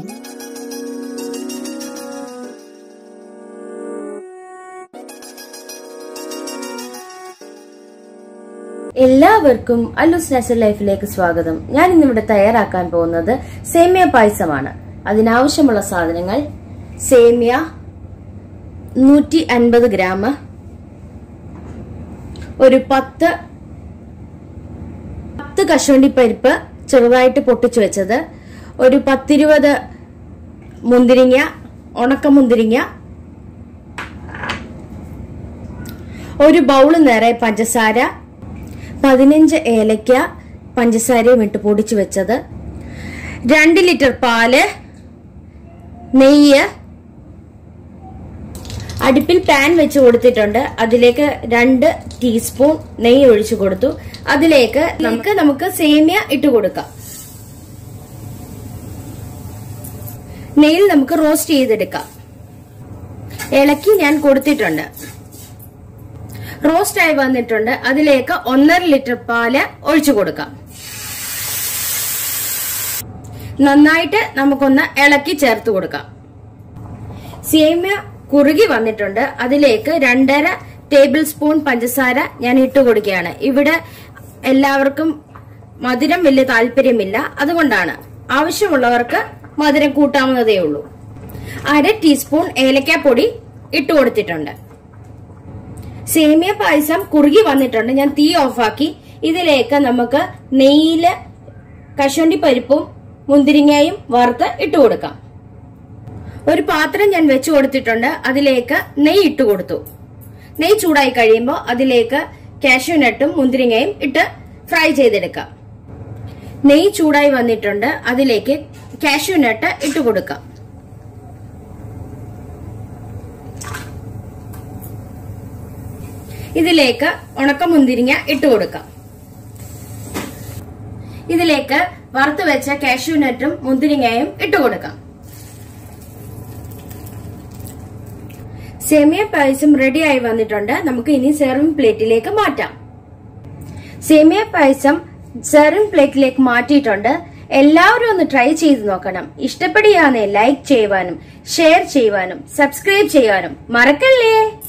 എല്ലാവർക്കും അല്ലൂസ് നാച്ചുറൽ ലൈഫിലേക്ക് സ്വാഗതം ഞാൻ ഇന്നിവിടെ തയ്യാറാക്കാൻ പോകുന്നത് സേമിയ പായസമാണ് അതിനാവശ്യമുള്ള സാധനങ്ങൾ സേമിയ നൂറ്റി അൻപത് ഗ്രാം ഒരു പത്ത് പത്ത് കശുവണ്ടി പരിപ്പ് ചെറുതായിട്ട് പൊട്ടിച്ചു വെച്ചത് ഒരു പത്തിരുപത് മുന്തിരിങ്ങ ഉണക്ക മുന്തിരിങ്ങ ഒരു ബൗള് നിറയെ പഞ്ചസാര പതിനഞ്ച് ഏലക്ക പഞ്ചസാരയും ഇട്ട് പൊടിച്ചു വെച്ചത് രണ്ട് ലിറ്റർ പാല് നെയ്യ് അടുപ്പിൽ പാൻ വെച്ച് കൊടുത്തിട്ടുണ്ട് അതിലേക്ക് രണ്ട് ടീസ്പൂൺ നെയ്യ് ഒഴിച്ചു കൊടുത്തു അതിലേക്ക് നമുക്ക് നമുക്ക് സേമിയ ഇട്ട് കൊടുക്കാം നെയ്യിൽ നമുക്ക് റോസ്റ്റ് ചെയ്തെടുക്കാം ഇളക്കി ഞാൻ കൊടുത്തിട്ടുണ്ട് റോസ്റ്റ് ആയി വന്നിട്ടുണ്ട് അതിലേക്ക് ഒന്നര ലിറ്റർ പാല് ഒഴിച്ചു കൊടുക്കാം നന്നായിട്ട് നമുക്കൊന്ന് ഇളക്കി ചേർത്ത് കൊടുക്കാം സേമിയ കുറുകി വന്നിട്ടുണ്ട് അതിലേക്ക് രണ്ടര ടേബിൾ സ്പൂൺ പഞ്ചസാര ഞാൻ ഇട്ട് കൊടുക്കുകയാണ് ഇവിടെ എല്ലാവർക്കും മധുരം വലിയ താല്പര്യമില്ല അതുകൊണ്ടാണ് ആവശ്യമുള്ളവർക്ക് മധുരം കൂട്ടാവുന്നതേ ഉള്ളൂ അര ടീസ്പൂൺ ഏലക്കാപ്പൊടി ഇട്ട് കൊടുത്തിട്ടുണ്ട് സേമിയ പായസം കുറുകി വന്നിട്ടുണ്ട് ഞാൻ തീ ഓഫാക്കി ഇതിലേക്ക് നമുക്ക് നെയ്യില് കശുവണ്ടി പരിപ്പും മുന്തിരിങ്ങയും വറുത്ത് ഇട്ട് കൊടുക്കാം ഒരു പാത്രം ഞാൻ വെച്ചു കൊടുത്തിട്ടുണ്ട് അതിലേക്ക് നെയ്യ് ഇട്ട് കൊടുത്തു നെയ്യ് ചൂടായി കഴിയുമ്പോൾ അതിലേക്ക് കാഷ്യൂനട്ടും മുന്തിരിങ്ങയും ഇട്ട് ഫ്രൈ ചെയ്തെടുക്കാം നെയ്യ് ചൂടായി വന്നിട്ടുണ്ട് അതിലേക്ക് കാഷ്യൂനട്ട് ഇട്ട് കൊടുക്കാം ഇതിലേക്ക് ഉണക്കമുന്തിരിങ്ങ ഇട്ട് കൊടുക്കാം ഇതിലേക്ക് വറുത്ത് വെച്ച കാഷ്യൂനട്ടും മുന്തിരിങ്ങയും ഇട്ട് കൊടുക്കാം സേമിയ പായസം റെഡിയായി വന്നിട്ടുണ്ട് നമുക്ക് ഇനി സെർവിംഗ് പ്ലേറ്റിലേക്ക് മാറ്റാം സേമിയ പായസം സെർവിംഗ് പ്ലേറ്റിലേക്ക് മാറ്റിയിട്ടുണ്ട് എല്ലാവരും ഒന്ന് ട്രൈ ചെയ്ത് നോക്കണം ഇഷ്ടപ്പെടുകയാണെ ലൈക്ക് ചെയ്യുവാനും ഷെയർ ചെയ്യുവാനും സബ്സ്ക്രൈബ് ചെയ്യുവാനും മറക്കല്ലേ